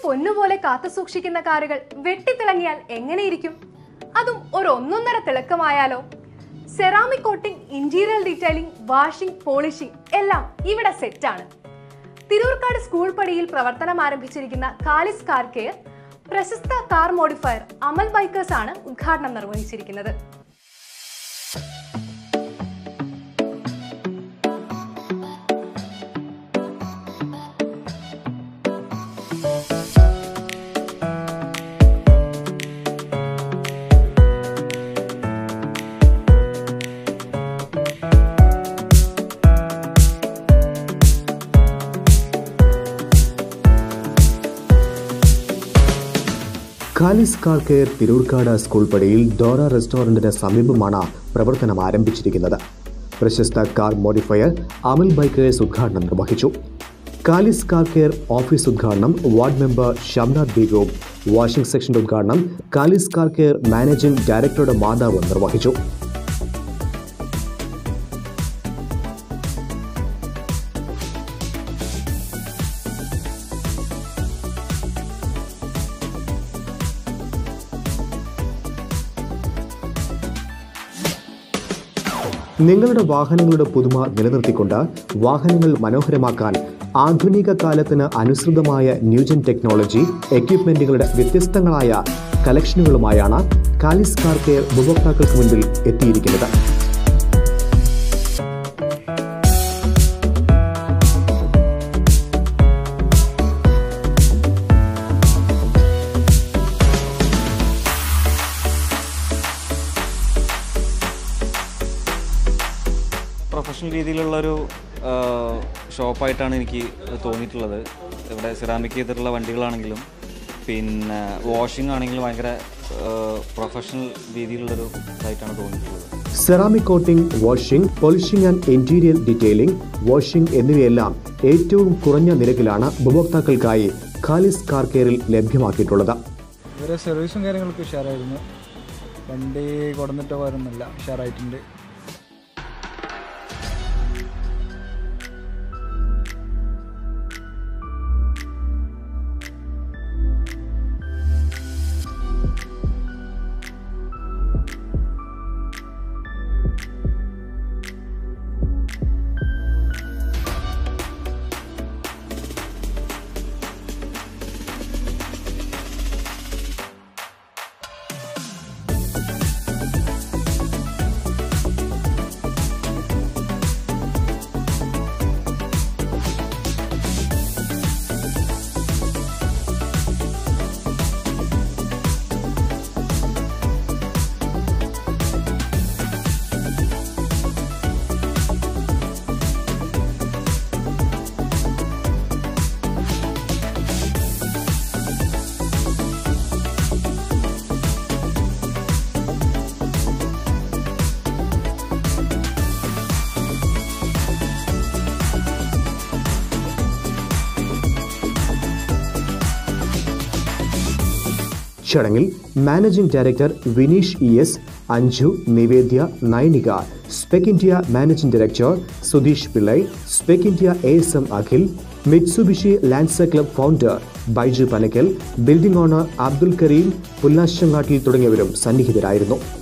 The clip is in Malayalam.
പൊന്നുപോലെ കാത്തു സൂക്ഷിക്കുന്ന കാറുകൾ വെട്ടിത്തിളങ്ങിയാൽ എങ്ങനെയിരിക്കും അതും ഒരു ഒന്നൊന്നര തിളക്കമായാലോ ceramic coating interior detailing washing polishing എല്ലാം ഇവിടെ സെറ്റാണ് തിരൂർക്കാട് സ്കൂൾ പടിയിൽ പ്രവർത്തനം ആരംഭിച്ചിരിക്കുന്ന കാലിസ് കാർ കെയർ പ്രശസ്ത കാർ മോഡിഫയർ അമൽ ബൈക്കേഴ്സ് ആണ് ഉദ്ഘാടനം നിർവഹിച്ചിരിക്കുന്നത് Kalis car care Tirurkad school പടിയിൽ ഡോറ റെസ്റ്റോറന്റിന് സമീപമാണ് പ്രവർത്തനം ആരംഭിച്ചിരിക്കുന്നത് പ്രശസ്ത കാർ മോഡിഫയർ അമൽ ബൈക്കേഴ്സ് ഉദ്ഘാടനം നിർവഹിച്ചു കാലിസ് കാർ കെയർ ഓഫീസ് ഉദ്ഘാടനം വാർഡ് മെമ്പർ ഷംനാഥ് ബീഗവും വാഷിംഗ് സെക്ഷന്റെ ഉദ്ഘാടനം കാലിസ് കാർ കെയർ മാനേജിംഗ് ഡയറക്ടറുടെ മാതാവ് നിർവഹിച്ചു നിങ്ങളുടെ വാഹനങ്ങളുടെ പുതുമ നിലനിർത്തിക്കൊണ്ട് വാഹനങ്ങൾ മനോഹരമാക്കാൻ ആധുനിക കാലത്തിന് അനുസൃതമായ ന്യൂജൻ ടെക്നോളജി എക്യുപ്മെന്റുകളുടെ വ്യത്യസ്തങ്ങളായ കളക്ഷനുകളുമായാണ് കാലിസ് കാർ കെയർ ഉപഭോക്താക്കൾക്ക് മുൻപിൽ എത്തിയിരിക്കുന്നത് പ്രൊഫഷണൽ രീതിയിലുള്ളൊരു ഷോപ്പായിട്ടാണ് എനിക്ക് തോന്നിയിട്ടുള്ളത് ഇവിടെ സിറാമിക് ചെയ്തിട്ടുള്ള വണ്ടികളാണെങ്കിലും പിന്നെ വാഷിംഗ് ആണെങ്കിലും ഭയങ്കര പ്രൊഫഷണൽ രീതിയിലുള്ളൊരു ഇതായിട്ടാണ് തോന്നിയിട്ടുള്ളത് ceramic coating washing polishing and interior detailing washing എന്നിവയെല്ലാം ഏറ്റവും കുറഞ്ഞ നിരക്കിലാണ് ഉപഭോക്താക്കൾക്കായി ഖാലിസ് കാർ കെയറിൽ ലഭ്യമാക്കിയിട്ടുള്ളത് ഇവരെ സർവീസും കാര്യങ്ങളൊക്കെ ഉഷാറായിരുന്നു വണ്ടി കൊടുന്നിട്ട് പോരുന്നില്ല ഉഷാറായിട്ടുണ്ട് ചടങ്ങിൽ managing director Vineesh E S Anju Nivedya Nainika Spec India managing director Sudheesh Pillai Spec India A S M Akhil Mitsubishi Lancer club founder Baiju Panakkal building owner Abdul Kareem Pullasangattil തുടങ്ങിയവരും സന്നിഹിതരായിരുന്നു